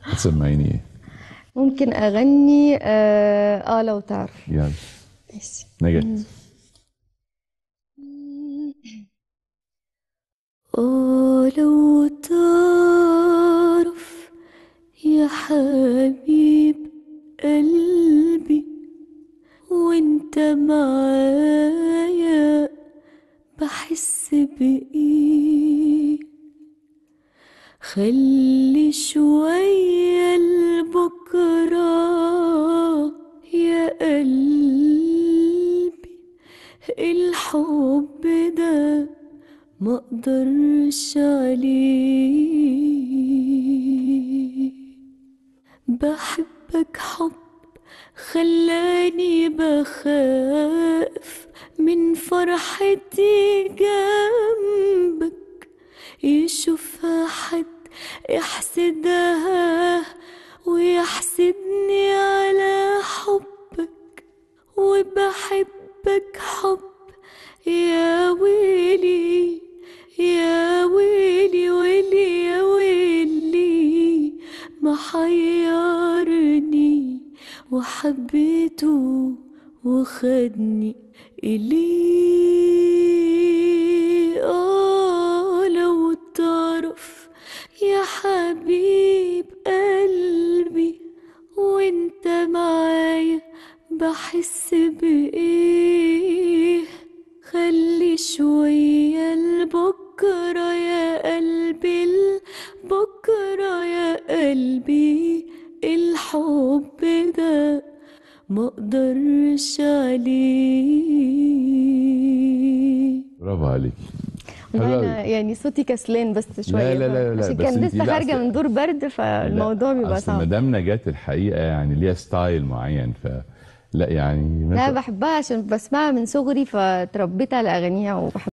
هتسمعيني ايه ممكن اغني اه, آه لو تعرف يلا ماشي نجاة آه لو تعرف يا حبيب قلبي وانت معايا بحس بإيه خلي شوية لبكرة يا قلبي الحب ده ما اقدرش عليه بحبك حب خلاني بخاف من فرحتي جنبك يشوفها حد يحسدها ويحسدني على حبك وبحبك حب يا ويلي يا ويلي ويلي يا ويلي محيرني وحبيته وخدني إليه آه لو تعرف يا حبيب قلبي وانت معايا بحس بإيه خلي شوية لبكرة يا قلبي بكرة يا قلبي الحب ده ما اقدرش عليه برافو عليكي والله حلو انا أوي. يعني صوتي كسلان بس شويه لا لا لا عشان بس كان انتي لسه لا، خارجه أصل- من دور برد فالموضوع لا، بيبقى اصل صعب مدام نجاة الحقيقه يعني ليها ستايل معين ف لا يعني لا مثلا بحبها عشان بسمعها من صغري فتربيت على اغانيها وبحب